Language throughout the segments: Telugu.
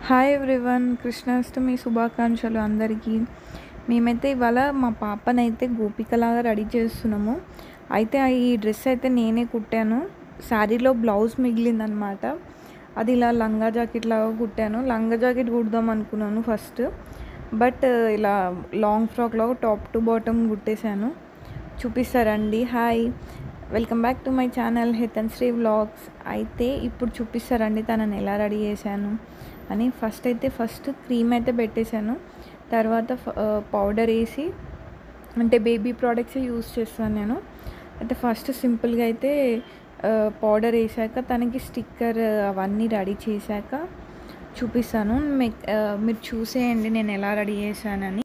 హాయ్ ఎవ్రీవన్ కృష్ణాష్టమి శుభాకాంక్షలు అందరికీ మేమైతే ఇవాళ మా పాపనైతే గోపికలాగా రెడీ చేస్తున్నాము అయితే ఆ ఈ డ్రెస్ అయితే నేనే కుట్టాను శారీలో బ్లౌజ్ మిగిలిందనమాట అది ఇలా లంగా జాకెట్ లాగా కుట్టాను లంగా జాకెట్ కుడదాం అనుకున్నాను ఫస్ట్ బట్ ఇలా లాంగ్ ఫ్రాక్ లాగా టాప్ టు బాటమ్ కుట్టేశాను చూపిస్తారండి hi welcome back to my channel Hithan Sri vlogs అయితే ఇప్పుడు చూపిస్తారండి తనని ఎలా రెడీ చేశాను అని ఫస్ట్ అయితే ఫస్ట్ క్రీమ్ అయితే పెట్టేశాను తర్వాత పౌడర్ వేసి అంటే బేబీ ప్రోడక్ట్స్ యూస్ చేస్తాను నేను అయితే ఫస్ట్ సింపుల్గా అయితే పౌడర్ వేసాక తనకి స్టిక్కర్ అవన్నీ రెడీ చేశాక చూపిస్తాను మీ- ఆ, మీరు చూసేయండి నేను ఎలా రెడీ చేశానని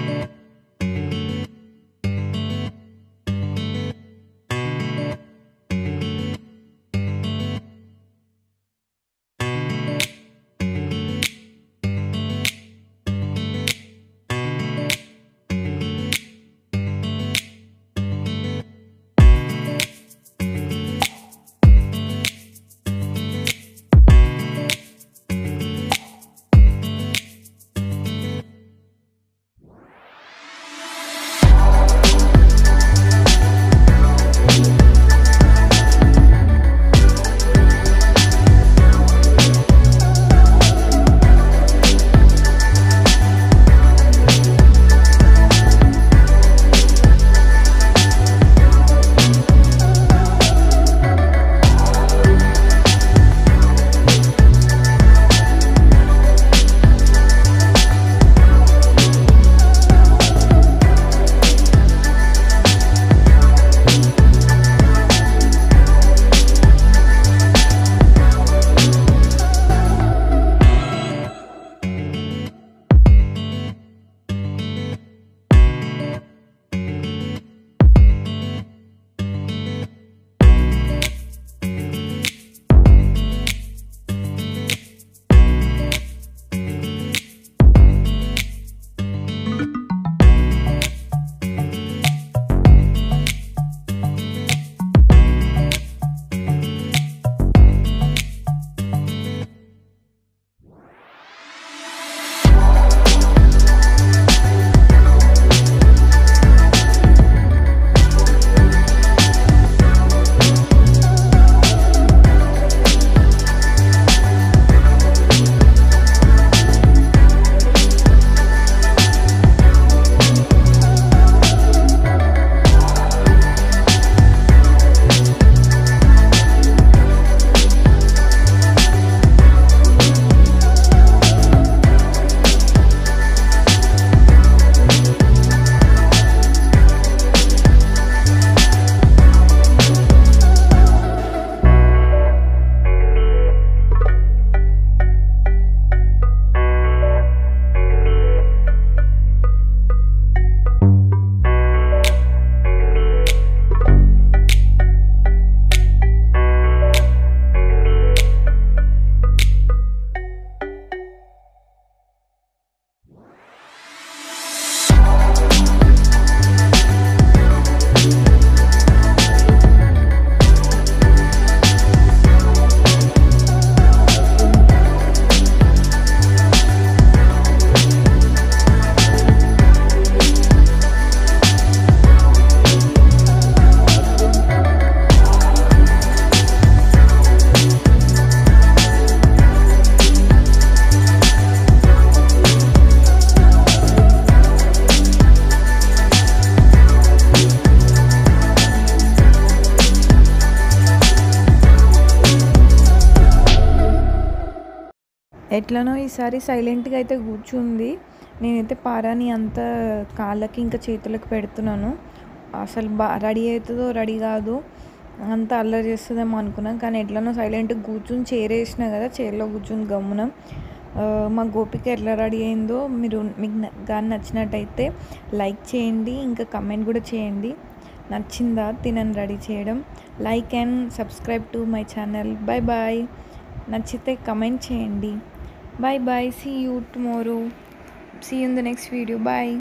ఎట్లనో ఈసారి సైలెంట్గా అయితే కూర్చుంది నేనైతే పారాని అంత కాళ్ళకి ఇంకా చేతులకు పెడుతున్నాను అసలు బా రెడీ అవుతుందో రెడీ కాదు అంత అల్లరి చేస్తుందేమో అనుకున్నాం కానీ ఎట్లనో సైలెంట్గా కూర్చుని చైర్ వేసిన కదా చైర్లో కూర్చుని గమ్మున ఆ, మా గోపిక ఎట్లా రెడీ అయిందో మీరు మీకు న- కానీ నచ్చినట్టయితే లైక్ చేయండి ఇంకా కమెంట్ కూడా చేయండి నచ్చిందా తినని రెడీ చేయడం like and subscribe to my channel bye bye నచ్చితే కమెంట్ చేయండి bye bye see you tomorrow see in the next video bye